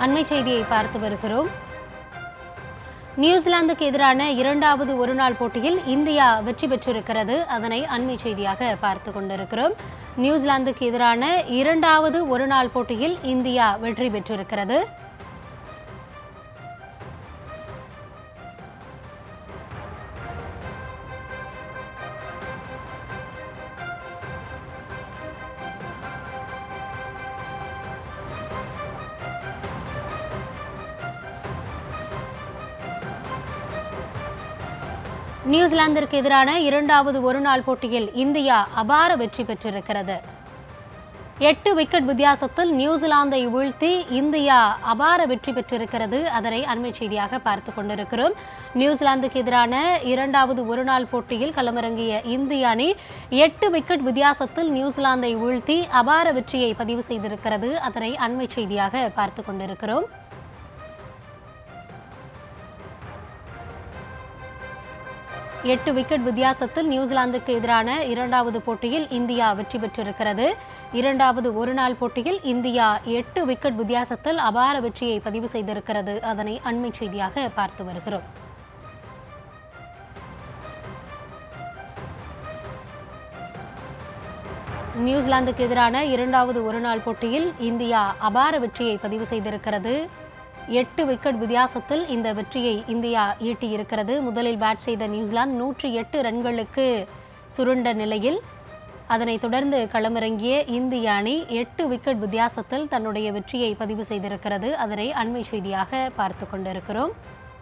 அண்மை செய்தியை பார்த்து வருகிறோம் நியூசிலாந்துக்கு எதிரான இரண்டாவது ஒருநாள் போட்டியில் இந்தியா வெற்றி பெற்றிருக்கிறது அதனை அண்மை செய்தியாக பார்த்து கொண்டிருக்கிறோம் நியூசிலாந்துக்கு எதிரான இரண்டாவது ஒருநாள் போட்டியில் இந்தியா வெற்றி பெற்றிருக்கிறது நியூசிலாந்திற்கு எதிரான இரண்டாவது ஒருநாள் போட்டியில் இந்தியா அபார வெற்றி பெற்றிருக்கிறது எட்டு விக்கெட் வித்தியாசத்தில் நியூசிலாந்தை வீழ்த்தி இந்தியா அபார வெற்றி பெற்றிருக்கிறது அதனை அண்மை செய்தியாக பார்த்து கொண்டிருக்கிறோம் நியூசிலாந்துக்கு எதிரான இரண்டாவது ஒருநாள் போட்டியில் களமிறங்கிய இந்திய அணி எட்டு விக்கெட் வித்தியாசத்தில் நியூசிலாந்தை வீழ்த்தி அபார வெற்றியை பதிவு செய்திருக்கிறது அதனை அண்மை செய்தியாக பார்த்து கொண்டிருக்கிறோம் எட்டு விக்கெட் வித்தியாசத்தில் நியூசிலாந்துக்கு எதிரான இரண்டாவது போட்டியில் இந்தியா வெற்றி பெற்றிருக்கிறது இரண்டாவது ஒருநாள் போட்டியில் இந்தியா எட்டு விக்கெட் வித்தியாசத்தில் அபார வெற்றியை பதிவு செய்திருக்கிறது அதனை அண்மை செய்தியாக பார்த்து வருகிறோம் நியூசிலாந்துக்கு எதிரான இரண்டாவது ஒருநாள் போட்டியில் இந்தியா அபார வெற்றியை பதிவு செய்திருக்கிறது எட்டு விக்கெட் வித்தியாசத்தில் இந்த வெற்றியை இந்தியா ஈட்டியிருக்கிறது முதலில் பேட் செய்த நியூசிலாந்து நூற்றி எட்டு ரன்களுக்கு சுருண்ட நிலையில் அதனைத் தொடர்ந்து களமிறங்கிய இந்திய அணி எட்டு விக்கெட் வித்தியாசத்தில் தன்னுடைய வெற்றியை பதிவு செய்திருக்கிறது அதனை அண்மை செய்தியாக பார்த்து கொண்டிருக்கிறோம்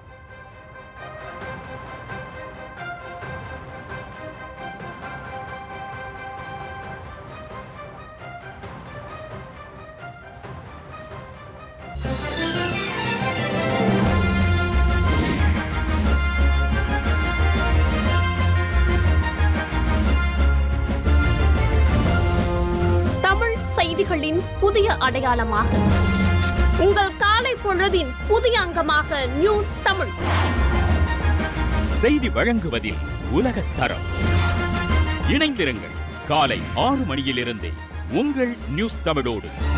தமிழ் செய்திகளின் புதிய அடையாளமாக உங்கள் காலை பொழுதின் புதிய அங்கமாக நியூஸ் தமிழ் செய்தி வழங்குவதில் உலகத் தரம் இணைந்திருங்கள் காலை ஆறு மணியிலிருந்தே உங்கள் நியூஸ் தமிழோடு